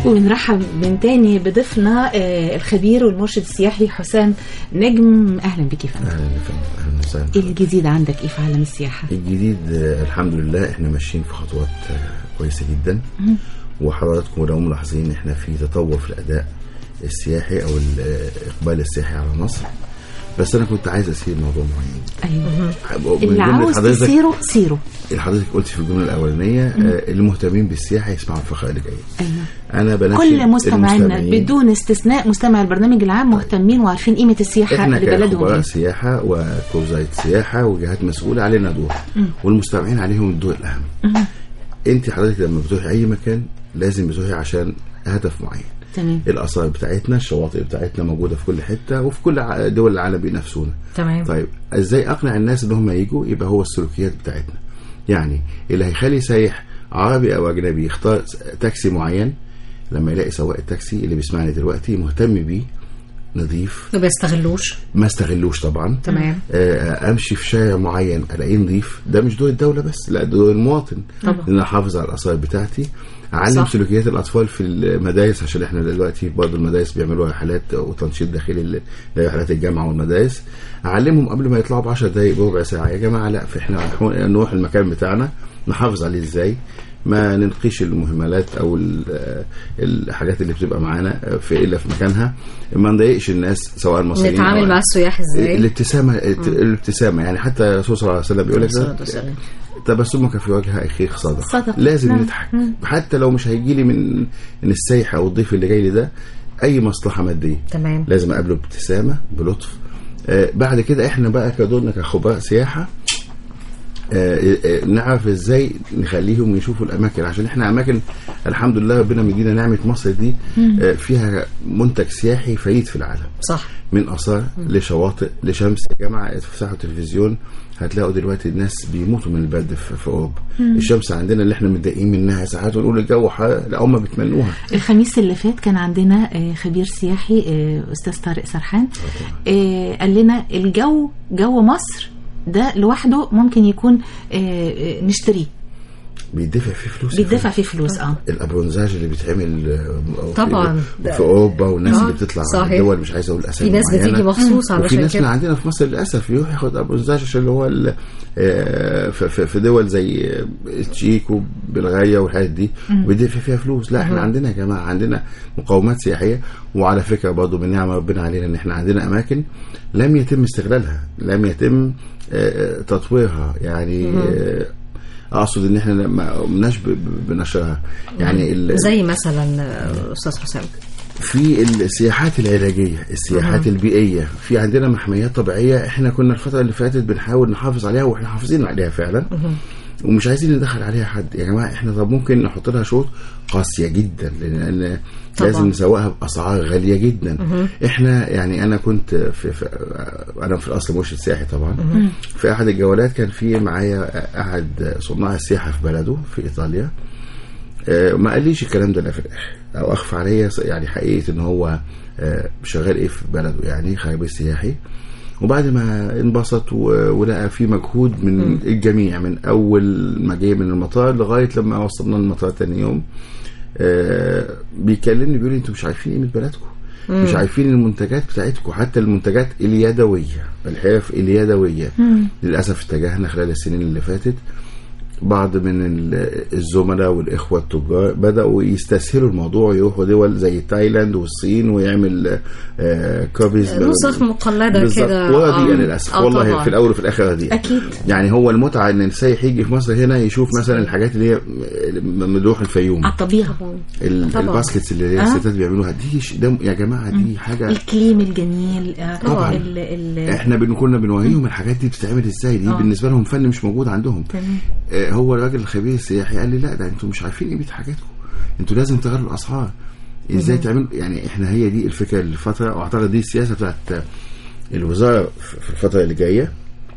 ونرحب من تاني بضيفنا آه، الخبير والمرشد السياحي حسام نجم اهلا بك يا فندم اهلا يا فندم اهلا وسهلا ايه الجديد عندك ايه في عالم السياحه الجديد آه، الحمد لله احنا ماشيين في خطوات آه، كويسه جدا وحضراتكم لو ملاحظين احنا في تطور في الاداء السياحي او الاقبال السياحي على مصر بس انا كنت عايز اسير موضوع معين ايوه من اللي جملة عاوز حضرتك تسيره سيره اللي حضرتك قلت في الجمله الاولانيه آه، المهتمين بالسياحه يسمعوا الفقره اللي جايه ايوه انا بناشد كل مستمعينا المستمعين. بدون استثناء مستمع البرنامج العام مهتمين وعارفين قيمه السياحه احنا لبلدهم كخبراء إيه. سياحه وكوزاية سياحه وجهات مسؤوله علينا دور والمستمعين عليهم الدور الاهم انت حضرتك لما بتروحي اي مكان لازم بتروحي عشان هدف معين تمام الاثار بتاعتنا الشواطئ بتاعتنا موجوده في كل حته وفي كل ع- دول العالم بينافسونا تمام طيب ازاي اقنع الناس ان هم يجوا يبقى هو السلوكيات بتاعتنا يعني اللي هيخلي سايح عربي او اجنبي يختار س- تاكسي معين لما يلاقي سواق التاكسي اللي بيسمعني دلوقتي مهتم بيه نظيف ما بيستغلوش ما استغلوش طبعا تمام آه، امشي في شارع معين الاقيه نظيف ده مش دور الدوله بس لا ده دور المواطن طبعا. ان انا احافظ على الاثار بتاعتي اعلم صح. سلوكيات الاطفال في المدارس عشان احنا دلوقتي برضه المدارس بيعملوا رحلات وتنشيط داخلي ل- لرحلات الجامعه والمدارس اعلمهم قبل ما يطلعوا ب 10 دقائق بربع ساعه يا جماعه لا احنا رايحين نروح المكان بتاعنا نحافظ عليه ازاي ما ننقيش المهملات او ال- الحاجات اللي بتبقى معانا في الا في مكانها ما نضايقش الناس سواء المصريين نتعامل أو- مع السياح ازاي الابتسامه الابتسامه يعني حتى الرسول صلى الله عليه وسلم بيقول لك الصلاة والسلام. تبسمك في وجه اخيك صدقه صدقة. لازم نعم. نضحك حتى لو مش هيجي لي من من السايح او الضيف اللي جاي لي ده اي مصلحه ماديه تمام لازم اقابله بابتسامه بلطف آه بعد كده احنا بقى كدورنا كخبراء سياحه آه آه نعرف ازاي نخليهم يشوفوا الاماكن عشان احنا اماكن الحمد لله ربنا مدينا نعمه مصر دي آه فيها منتج سياحي فريد في العالم صح من اثار لشواطئ لشمس يا جماعه افتحوا التلفزيون هتلاقوا دلوقتي الناس بيموتوا من البرد في, في اوروبا الشمس عندنا اللي احنا متضايقين منها ساعات ونقول الجو حر لا هم بيتمنوها الخميس اللي فات كان عندنا آه، خبير سياحي آه، استاذ طارق سرحان آه، قال لنا الجو جو مصر ده لوحده ممكن يكون آه، آه، نشتريه بيدفع فيه فلوس بيدفع فيه فلوس اه الابرونزاج اللي بيتعمل آه، في- طبعا. في اوروبا والناس آه، اللي بتطلع صحيح. على الدول مش عايز اقول اسامي في ناس معينة. بتيجي مخصوص وفي علشان ناس من كده عندنا في مصر للاسف يروح ياخد ابرونزاج عشان اللي هو ال- آه، في- في في دول زي التشيك وبلغاريا والحاجات دي بيدفع فيها فلوس لا احنا عندنا يا جماعه عندنا مقومات سياحيه وعلى فكره برضه من نعمه ربنا علينا ان احنا عندنا اماكن لم يتم استغلالها لم يتم آه، تطويرها يعني آه، اقصد ان احنا ما قمناش ب- ب- بنشرها يعني ال- زي مثلا آه، استاذ حسام في السياحات العلاجيه السياحات البيئيه في عندنا محميات طبيعيه احنا كنا الفتره اللي فاتت بنحاول نحافظ عليها واحنا حافظين عليها فعلا ومش عايزين ندخل عليها حد يا جماعه احنا طب ممكن نحط لها شروط قاسيه جدا لان طبعا. لازم نسوقها باسعار غاليه جدا احنا يعني انا كنت في, في انا في الاصل مرشد سياحي طبعا في احد الجولات كان في معايا احد صناع السياحه في بلده في ايطاليا آه، ما قاليش الكلام ده لا في الاخر او اخفى عليا يعني حقيقه ان هو آه، شغال ايه في بلده يعني خبير سياحي وبعد ما انبسط و- ولقى في مجهود من الجميع من اول ما جه من المطار لغايه لما وصلنا المطار تاني يوم آه، بيكلمني بيقول لي انتوا مش عارفين قيمه بلدكم مش عارفين المنتجات بتاعتكم حتى المنتجات اليدويه الحرف اليدويه للاسف اتجهنا خلال السنين اللي فاتت بعض من ال- الزملاء والاخوه التجار بداوا يستسهلوا الموضوع يروحوا دول زي تايلاند والصين ويعمل آه كوبيز نسخ مقلده بالظبط كده ورديئه آه. للاسف آه والله طبعاً. في الاول وفي الاخر رديئه اكيد يعني هو المتعه ان السايح يجي في مصر هنا يشوف مثلا الحاجات اللي هي ممدوح الفيوم على الطبيعه ال- طبعاً. الباسكتس اللي هي آه. الستات بيعملوها دي ش- ده يا جماعه دي حاجه الكليم الجميل آه، طبعاً. ال ال احنا بن- كنا بنوريهم الحاجات دي بتتعمل ازاي دي آه. بالنسبه لهم فن مش موجود عندهم تمام. آه، هو الراجل الخبير السياحي قال لي لا ده انتوا مش عارفين قيمه حاجاتكم انتوا لازم تغيروا الاسعار ازاي تعملوا يعني احنا هي دي الفكره الفتره واعتقد دي السياسه بتاعت الوزاره في في الفتره اللي جايه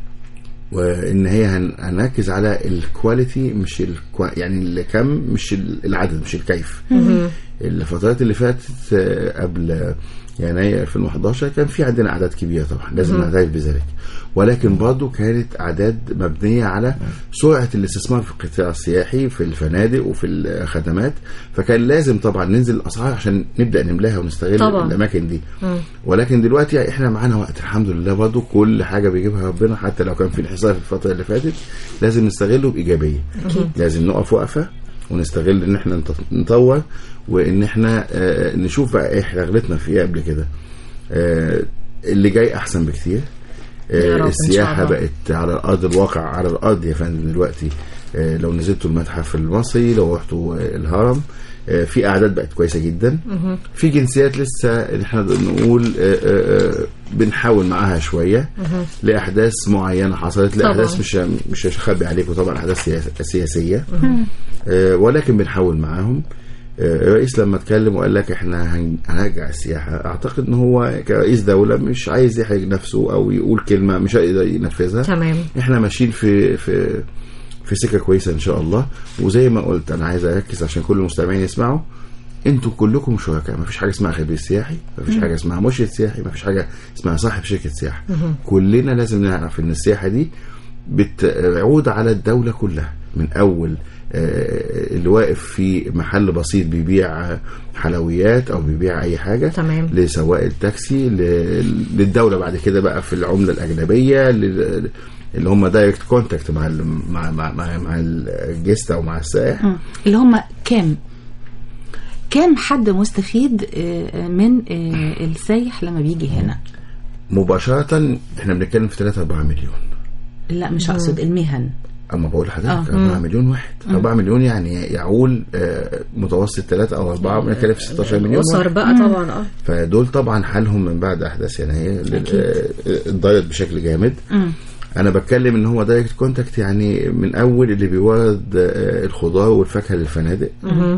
وان هي هن- هنركز على الكواليتي مش الكوا يعني الكم مش ال- العدد مش الكيف الفترات اللي فاتت آه، قبل يناير 2011 كان في عندنا اعداد كبيره طبعا لازم نعترف بذلك ولكن برضه كانت اعداد مبنيه على سرعه الاستثمار في القطاع السياحي في الفنادق وفي الخدمات فكان لازم طبعا ننزل الاسعار عشان نبدا نملاها ونستغل طبعاً. الاماكن دي ولكن دلوقتي احنا معانا وقت الحمد لله برضه كل حاجه بيجيبها ربنا حتى لو كان في انحسار في الفتره اللي فاتت لازم نستغله بايجابيه لازم نقف وقفه ونستغل ان احنا نط- نطور وان احنا آه، نشوف بقى إيه احنا غلطنا في ايه قبل كده آه، اللي جاي احسن بكتير آه، يا رب إن شاء السياحه الله. بقت على الارض الواقع على الارض يا فندم دلوقتي آه، لو نزلتوا المتحف المصري لو رحتوا آه، الهرم آه، في اعداد بقت كويسه جدا في جنسيات لسه اللي احنا نقول آه، آه، آه، بنحاول معاها شويه لاحداث معينه حصلت لاحداث طبعاً. مش مش هخبي عليكم طبعا احداث سياس- سياسيه آه، ولكن بنحاول معاهم آه، الرئيس لما اتكلم وقال لك احنا هن- هنرجع السياحه اعتقد ان هو كرئيس دوله مش عايز يحرج نفسه او يقول كلمه مش هيقدر ينفذها تمام احنا ماشيين في في في سكه كويسه ان شاء الله وزي ما قلت انا عايز اركز عشان كل المستمعين يسمعوا انتوا كلكم شركاء ما فيش حاجه اسمها خبير سياحي ما فيش حاجه اسمها مرشد سياحي ما فيش حاجه اسمها صاحب شركه سياحه كلنا لازم نعرف ان السياحه دي بتعود على الدوله كلها من اول آه، اللي واقف في محل بسيط بيبيع حلويات او بيبيع اي حاجه تمام. لسواق التاكسي ل- للدوله بعد كده بقى في العمله الاجنبيه لل- اللي هم دايركت كونتاكت مع ال- مع مع مع, مع الجيست او مع السائح مم. اللي هم كام كام حد مستفيد آه، من آه، السايح لما بيجي هنا مباشره احنا بنتكلم في 3 4 مليون لا مش اقصد المهن اما بقول لحضرتك آه. 4 مليون واحد 4 مليون يعني يعول آه، متوسط 3 او 4 بنتكلم في 16 مليون اسر واحد. بقى طبعا اه فدول طبعا حالهم من بعد احداث يناير لل- آه، اتضايق بشكل جامد مم. انا بتكلم ان هو دايركت كونتاكت يعني من اول اللي بيورد آه، الخضار والفاكهه للفنادق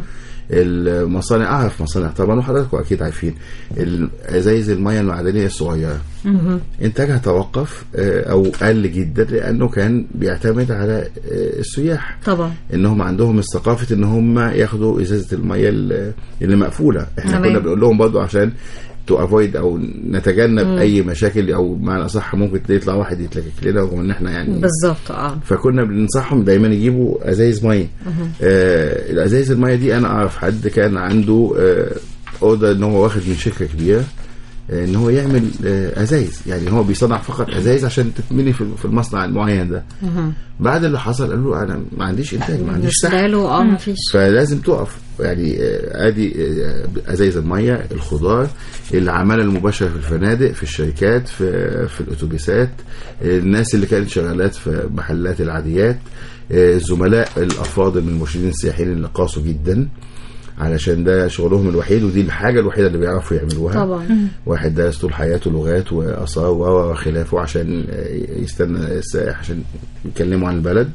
المصانع اعرف مصانع طبعا وحضراتكم اكيد عارفين ازايز الميه المعدنيه الصغيره انتاجها توقف آه، او قل جدا لانه كان بيعتمد على آه، السياح طبعا انهم عندهم الثقافه ان هم ياخدوا ازازه الميه اللي اللي مقفوله احنا تمام. كنا بنقول لهم برضو عشان تو افويد او نتجنب مم. اي مشاكل او معنى اصح ممكن يطلع واحد يتلكك لنا رغم ان احنا يعني بالظبط اه فكنا بننصحهم دايما يجيبوا ازايز ميه آه الازايز الميه دي انا اعرف حد كان عنده آه اوردر ان هو واخد من شركه كبيره آه ان هو يعمل آه ازايز يعني هو بيصنع فقط ازايز عشان تتملي في في المصنع المعين ده بعد اللي حصل قال له انا ما عنديش انتاج ما عنديش بالنسبه سحب له اه ما فيش فلازم تقف يعني آه، ادي آه، ازايز الميه الخضار العماله المباشره في الفنادق في الشركات في في الاتوبيسات آه، الناس اللي كانت شغالات في محلات العاديات آه، الزملاء الافاضل من المرشدين السياحيين اللي قاسوا جدا علشان ده شغلهم الوحيد ودي الحاجه الوحيده اللي بيعرفوا يعملوها طبعا واحد درس طول حياته لغات واثار و- وخلافه عشان آه، يستنى السائح عشان يكلموا عن البلد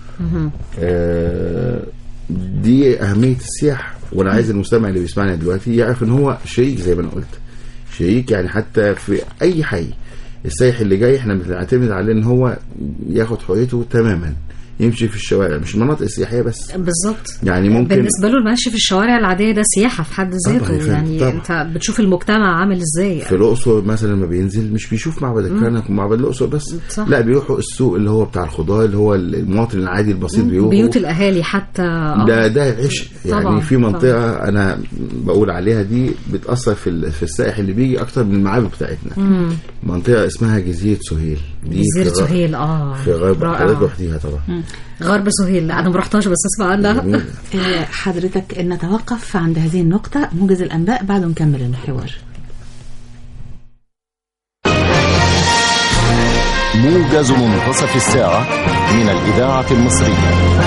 آه، دي اهميه السياحه وانا عايز المستمع اللي بيسمعنا دلوقتي يعرف ان هو شريك زي ما انا قلت شريك يعني حتى في اي حي السايح اللي جاي احنا بنعتمد عليه ان هو ياخد حريته تماما يمشي في الشوارع مش المناطق السياحيه بس بالظبط يعني ممكن بالنسبه له المشي في الشوارع العاديه ده سياحه في حد طبعاً يا ذاته فندم، يعني طبعاً. انت بتشوف المجتمع عامل ازاي في الاقصر مثلا لما بينزل مش بيشوف معبد الكرنك ومعبد الاقصر بس صح. لا بيروحوا السوق اللي هو بتاع الخضار اللي هو المواطن العادي البسيط بيروحوا بيوت الاهالي حتى آه. ده ده عشق يعني طبعاً، في منطقه انا بقول عليها دي بتاثر في ال- في السائح اللي بيجي اكتر من المعابد بتاعتنا منطقه اسمها جزيره سهيل دي جزيره في غ- سهيل اه في غرب رائع. حضرتك رحتيها طبعا غرب سهيل لا انا ما رحتهاش بس اسمع عنها جميلة. آه، حضرتك نتوقف عند هذه النقطة موجز الأنباء بعد نكمل الحوار موجز منتصف الساعة من الإذاعة المصرية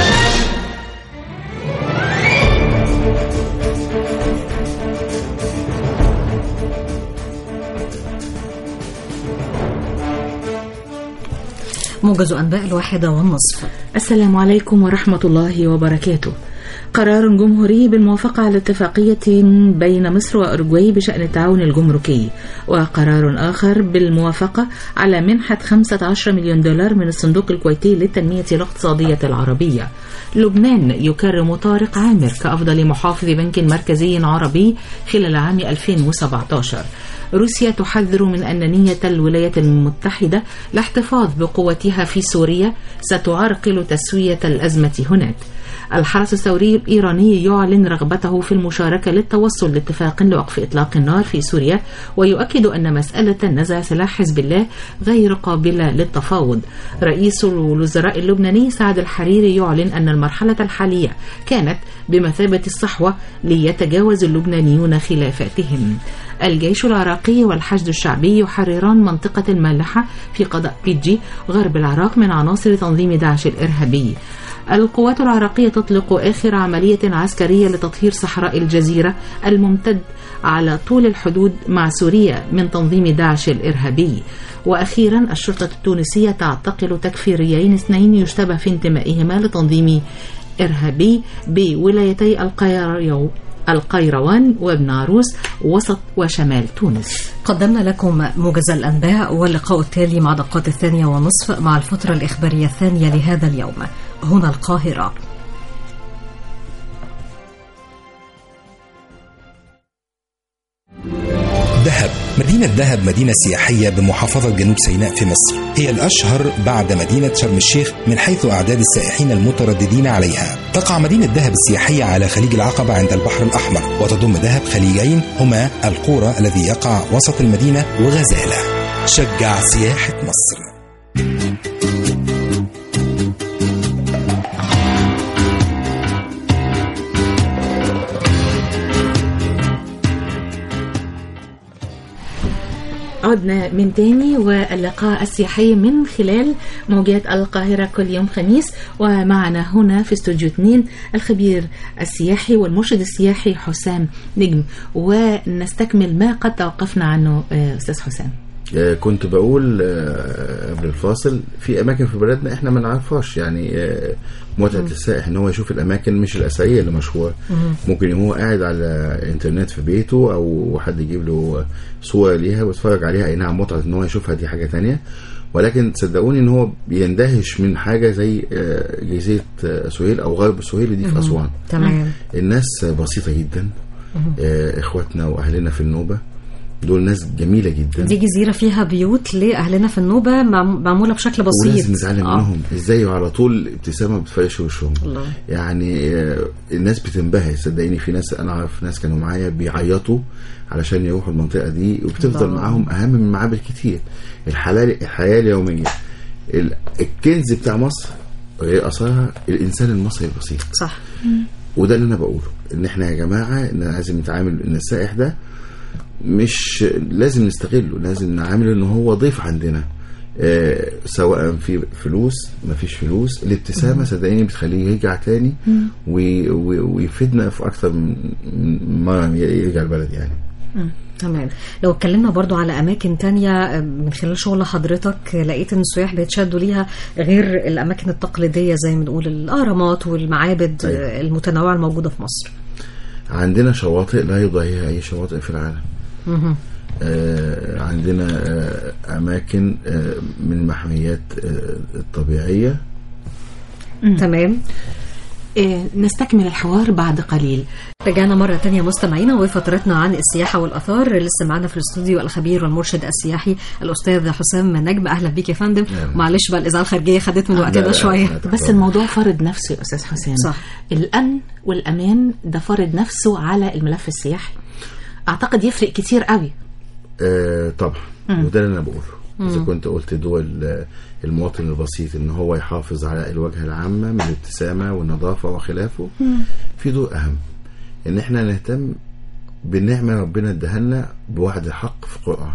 موجز انباء الواحده والنصف السلام عليكم ورحمة الله وبركاته قرار جمهوري بالموافقة على اتفاقية بين مصر وأوروغواي بشأن التعاون الجمركي وقرار آخر بالموافقة على منحة 15 مليون دولار من الصندوق الكويتي للتنمية الاقتصادية العربية لبنان يكرم طارق عامر كأفضل محافظ بنك مركزي عربي خلال عام 2017 روسيا تحذر من أن نية الولايات المتحدة الاحتفاظ بقوتها في سوريا ستعرقل تسوية الأزمة هناك الحرس الثوري الإيراني يعلن رغبته في المشاركة للتوصل لاتفاق لوقف إطلاق النار في سوريا ويؤكد أن مسألة نزع سلاح حزب الله غير قابلة للتفاوض رئيس الوزراء اللبناني سعد الحريري يعلن أن المرحلة الحالية كانت بمثابة الصحوة ليتجاوز اللبنانيون خلافاتهم الجيش العراقي والحشد الشعبي يحرران منطقة المالحة في قضاء بيجي غرب العراق من عناصر تنظيم داعش الإرهابي القوات العراقية تطلق آخر عملية عسكرية لتطهير صحراء الجزيرة الممتد على طول الحدود مع سوريا من تنظيم داعش الإرهابي وأخيرا الشرطة التونسية تعتقل تكفيريين اثنين يشتبه في انتمائهما لتنظيم إرهابي بولايتي القيروان القيروان وابن عروس وسط وشمال تونس قدمنا لكم موجز الأنباء واللقاء التالي مع دقات الثانية ونصف مع الفترة الإخبارية الثانية لهذا اليوم هنا القاهرة دهب مدينة دهب مدينة سياحية بمحافظة جنوب سيناء في مصر هي الأشهر بعد مدينة شرم الشيخ من حيث أعداد السائحين المترددين عليها تقع مدينة دهب السياحية على خليج العقبة عند البحر الأحمر وتضم دهب خليجين هما القورة الذي يقع وسط المدينة وغزالة شجع سياحة مصر عدنا من تاني واللقاء السياحي من خلال موجات القاهرة كل يوم خميس ومعنا هنا في استوديو 2 الخبير السياحي والمرشد السياحي حسام نجم ونستكمل ما قد توقفنا عنه آه، أستاذ حسام آه، كنت بقول آه، قبل الفاصل في اماكن في بلدنا احنا ما نعرفهاش يعني آه، متعه السائح ان هو يشوف الاماكن مش الاثريه اللي مشهوره ممكن يكون هو قاعد على انترنت في بيته او حد يجيب له صوره ليها ويتفرج عليها اي نعم متعه ان هو يشوفها دي حاجه تانية ولكن تصدقوني ان هو بيندهش من حاجه زي آه، جزيره آه، سهيل او غرب سهيل دي في اسوان تمام الناس بسيطه جدا آه، اخواتنا واهلنا في النوبه دول ناس جميله جدا دي جزيرة فيها بيوت لأهلنا في النوبة معم- معمولة بشكل بسيط ولازم نتعلم آه. منهم ازاي على طول ابتسامه بتفرش وشهم الله. يعني آه، الناس بتنبهر صدقيني في ناس انا اعرف ناس كانوا معايا بيعيطوا علشان يروحوا المنطقه دي وبتفضل الله. معاهم اهم من معابد كتير الحلال الحياه اليوميه ال- الكنز بتاع مصر غير اثرها الانسان المصري البسيط صح وده اللي انا بقوله ان احنا يا جماعه ان لازم نتعامل ان السائح ده مش لازم نستغله لازم نعامله ان هو ضيف عندنا آه سواء في فلوس ما فيش فلوس الابتسامه صدقيني بتخليه يرجع تاني وي- وي- ويفيدنا في اكتر من من مره يرجع البلد يعني تمام لو اتكلمنا برضو على أماكن تانية من خلال شغل حضرتك لقيت إن السياح بيتشدوا ليها غير الأماكن التقليدية زي ما بنقول الأهرامات والمعابد أيوة. المتنوعة الموجودة في مصر عندنا شواطئ لا يضاهيها اي شواطئ في العالم مهم. آه عندنا آه اماكن آه من المحميات آه الطبيعيه تمام آه، نستكمل الحوار بعد قليل رجعنا مرة تانية مستمعينا وفترتنا عن السياحة والآثار لسه معانا في الاستوديو الخبير والمرشد السياحي الأستاذ حسام نجم أهلا بيك يا فندم أهلا. معلش بقى الإذاعة الخارجية خدت من لا، وقتنا لا، شوية لا. بس الموضوع فرض نفسه يا أستاذ حسام صح. الأمن والأمان ده فرض نفسه على الملف السياحي أعتقد يفرق كتير قوي آه طبعا وده اللي انا بقوله اذا كنت قلت دول آه، المواطن البسيط ان هو يحافظ على الواجهه العامه من الابتسامه والنظافه وخلافه في دور اهم ان احنا نهتم بالنعمه ربنا اداها لنا بوعد حق في القران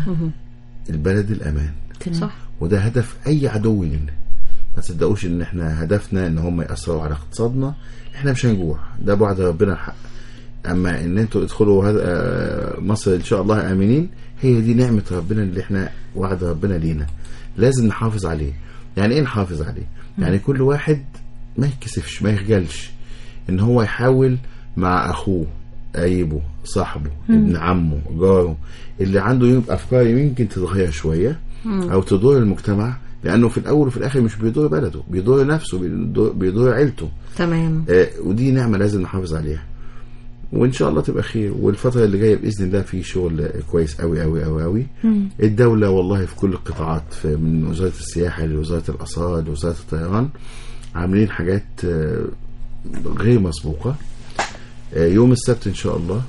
البلد الامان تمام. صح وده هدف اي عدو لنا ما تصدقوش ان احنا هدفنا ان هم ياثروا على اقتصادنا احنا مش هنجوع ده بعد ربنا الحق اما ان انتوا ادخلوا هذا آه، مصر ان شاء الله امنين هي دي نعمه ربنا اللي احنا وعد ربنا لينا لازم نحافظ عليه يعني ايه نحافظ عليه يعني كل واحد ما يتكسفش ما يخجلش ان هو يحاول مع اخوه قريبه صاحبه ابن عمه جاره اللي عنده يبقى افكار يمكن تتغير شويه او تضر المجتمع لانه في الاول وفي الاخر مش بيضر بلده بيضر نفسه بيضر- بيضر عيلته تمام آه، ودي نعمه لازم نحافظ عليها وان شاء الله تبقى خير والفتره اللي جايه باذن الله في شغل كويس قوي قوي قوي قوي الدوله والله في كل القطاعات في من وزاره السياحه لوزاره الاثار لوزاره الطيران عاملين حاجات آه، غير مسبوقه آه، يوم السبت ان شاء الله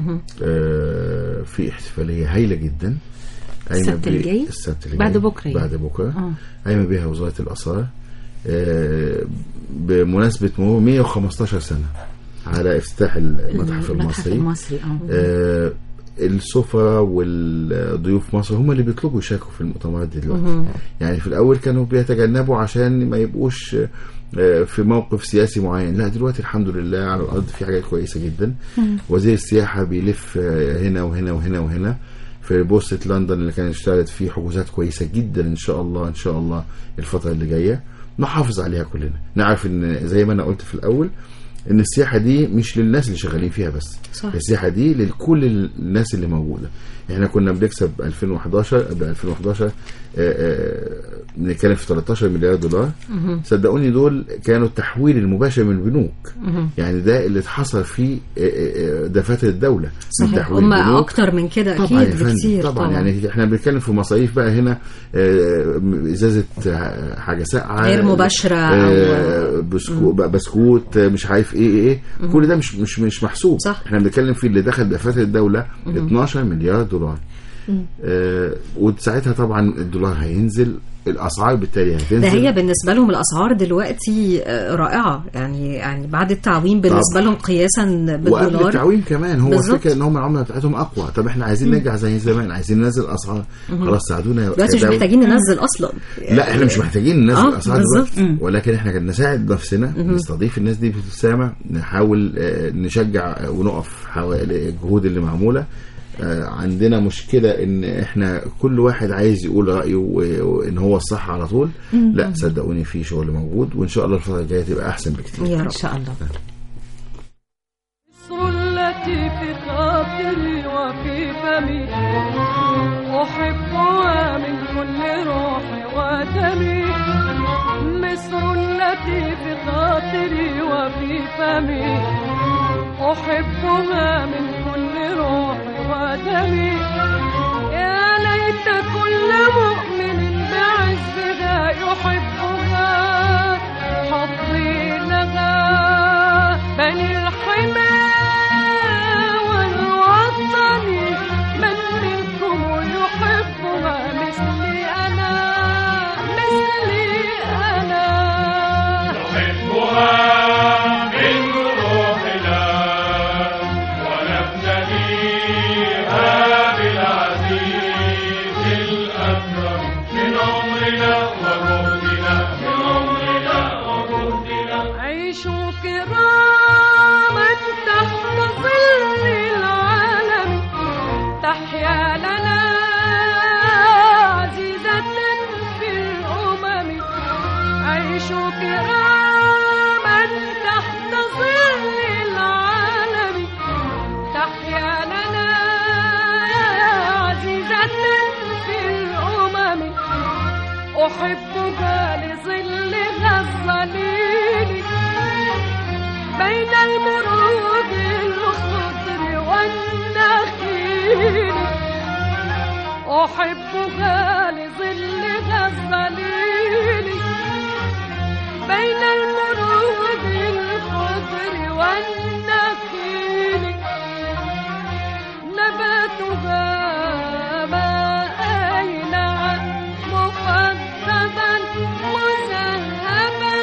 آه، في احتفاليه هايله جدا قايمة السبت بيه- الجاي؟ السبت اللي بعد جاي. بكرة يعني. بعد بكره آه. قايمه بيها وزاره الاثار آه، بمناسبه مرور 115 سنه على افتتاح المتحف المصري المصري اه آه، السفراء والضيوف مصر هم اللي بيطلبوا يشاركوا في المؤتمرات دي دلوقتي يعني في الاول كانوا بيتجنبوا عشان ما يبقوش آه، في موقف سياسي معين لا دلوقتي الحمد لله على الارض في حاجات كويسه جدا وزير السياحه بيلف آه، هنا وهنا وهنا وهنا في بورصه لندن اللي كانت اشتغلت فيه حجوزات كويسه جدا ان شاء الله ان شاء الله الفتره اللي جايه نحافظ عليها كلنا نعرف ان زي ما انا قلت في الاول ان السياحه دي مش للناس اللي شغالين فيها بس صح. السياحه دي لكل الناس اللي موجوده احنا كنا بنكسب 2011 قبل 2011 آه، آه، بنتكلم في 13 مليار دولار صدقوني دول كانوا التحويل المباشر من البنوك يعني ده اللي اتحصل فيه آه، آه، آه، دفاتر الدوله من صحيح تحويل هم البنوك. اكتر من كده طبعا اكيد يا فندم بكتير طبعا, طبعا يعني احنا بنتكلم في مصاريف بقى هنا آه، ازازه آه، حاجه ساقعه غير مباشرة آه، بسكو بسكوت آه، مش عارف ايه ايه ايه كل ده مش مش مش محسوب صح. احنا بنتكلم في اللي دخل دفاتر الدوله 12 مليار دولار آه وساعتها طبعا الدولار هينزل الاسعار بالتالي هتنزل ده هي بالنسبة لهم الأسعار دلوقتي آه، رائعة يعني يعني بعد التعويم بالنسبة طبعا. لهم قياسا وقبل بالدولار التعويم كمان هو بالظبط. الفكره ان هم العمله بتاعتهم اقوى طب احنا عايزين نرجع زي زمان عايزين ننزل اسعار خلاص ساعدونا يا دلوقتي مش كدولة. محتاجين ننزل أصلا لا احنا مش محتاجين ننزل آه، الاسعار بالظبط. دلوقتي ولكن احنا كنا نساعد نفسنا نستضيف الناس دي في الابتسامه نحاول آه، نشجع ونقف حوالي الجهود اللي معموله آه، عندنا مشكله ان احنا كل واحد عايز يقول رايه و- وان هو الصح على طول لا صدقوني في شغل موجود وان شاء الله الفتره الجايه تبقى احسن بكتير يا ان رب شاء الله مصر التي في خاطري وفي فمي أحبها من كل روحي ودمي مصر التي في خاطري وفي فمي أحبها من كل روحي ودمي يا ليت كل مؤمن بعزها يحبها حظي لها بني الحمى والوطن من منكم يحبها مثلي أنا مثلي أنا عيشوا كراما تحت ظل العالم تحيا لنا عزيزة في الأمم عيشوا كراما تحت ظل العالم تحيا لنا عزيزة في الأمم أحبها لظلها الظليل بين المروج الخضر والنخيل أحبها لظلها الظليل بين المروج الخضر والنخيل نباتها ما أينع مقدما مذهبا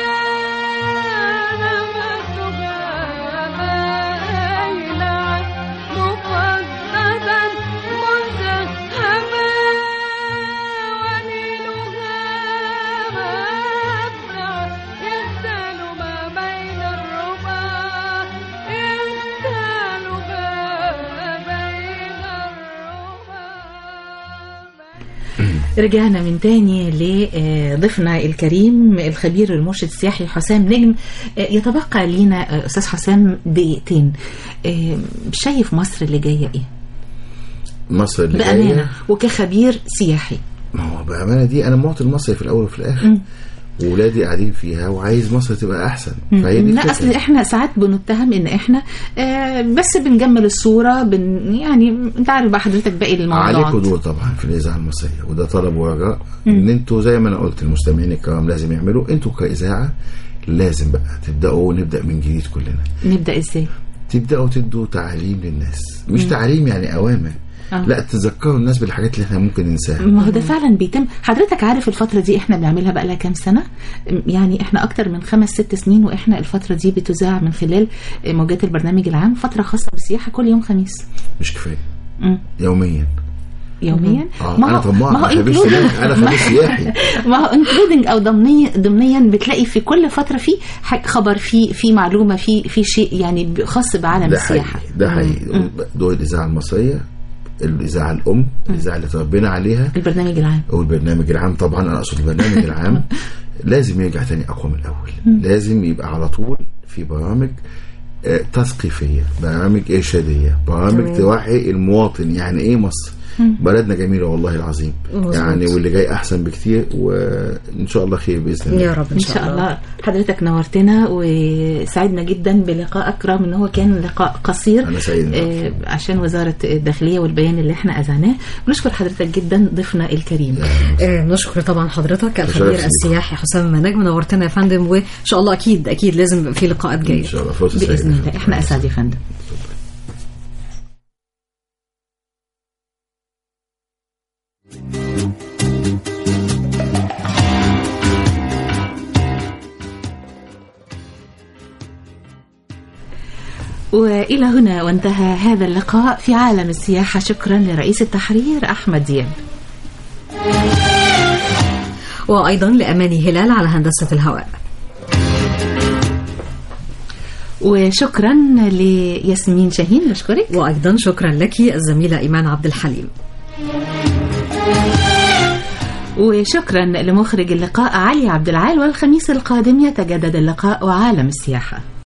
نباتها ما أينع مقدما مذهبا ونيلها مبدع يغتال ما بين الربا يغتال ما بين الربا رجعنا من تاني لضيفنا الكريم الخبير المرشد السياحي حسام نجم آه، يتبقى لينا آه، استاذ حسام دقيقتين آه، شايف مصر اللي جايه ايه مصر اللي بامانه جايه وكخبير سياحي ما هو بامانه دي انا مواطن مصري في الاول وفي الاخر وولادي قاعدين فيها وعايز مصر تبقى احسن فهي دي لا الفكرة. اصل احنا ساعات بنتهم ان احنا آه بس بنجمل الصوره بن يعني انت عارف بقى حضرتك باقي عليكم الموضوعات دور طبعا في الاذاعه المصريه وده طلب ورجاء ان انتوا زي ما انا قلت المستمعين الكرام لازم يعملوا انتوا كاذاعه لازم بقى تبداوا نبدا من جديد كلنا نبدا ازاي تبداوا تدوا تعليم للناس مش تعليم يعني اوامر آه. لا تذكروا الناس بالحاجات اللي احنا ممكن ننساها ما هو ده فعلا بيتم حضرتك عارف الفترة دي احنا بنعملها بقى لها كام سنة يعني احنا اكتر من خمس ست سنين واحنا الفترة دي بتذاع من خلال موجات البرنامج العام فترة خاصة بالسياحة كل يوم خميس مش كفايه مم. يوميا يوميا اه انا طماع ما هو انا خبير including- سياحي انا خبير سياحي ما هو انكلودنج او ضمنيا ضمنيا بتلاقي في كل فتره في ح- خبر في في معلومه في في شيء يعني ب- خاص بعالم ده السياحه حقيقي ده حقيقي دول الاذاعه المصريه الاذاعه الام الاذاعه اللي تربينا عليها البرنامج العام والبرنامج العام طبعا انا اقصد البرنامج العام لازم يرجع تاني اقوى من الاول لازم يبقى على طول في برامج آه، تثقيفيه برامج ارشاديه برامج تمام. توعي المواطن يعني ايه مصر بلدنا جميله والله العظيم مظبوط. يعني واللي جاي احسن بكتير وان شاء الله خير باذن الله يا رب ان شاء الله حضرتك نورتنا وسعدنا جدا بلقائك رغم ان هو كان لقاء قصير أنا سعيد. آه، عشان وزاره الداخليه والبيان اللي احنا اذعناه بنشكر حضرتك جدا ضيفنا الكريم آه، نشكر طبعا حضرتك الخبير ليك. السياحي حسام نجم نورتنا يا فندم وان شاء الله اكيد اكيد لازم يبقى في لقاءات ان جايه شاء الله فرصه سعيده باذن الله احنا اسعد يا فندم وإلى هنا وانتهى هذا اللقاء في عالم السياحة شكرا لرئيس التحرير أحمد دياب وايضا لاماني هلال على هندسه الهواء وشكرا لياسمين شاهين بشكرك وايضا شكرا لك الزميله ايمان عبد الحليم وشكرا لمخرج اللقاء علي عبد العال والخميس القادم يتجدد اللقاء وعالم السياحة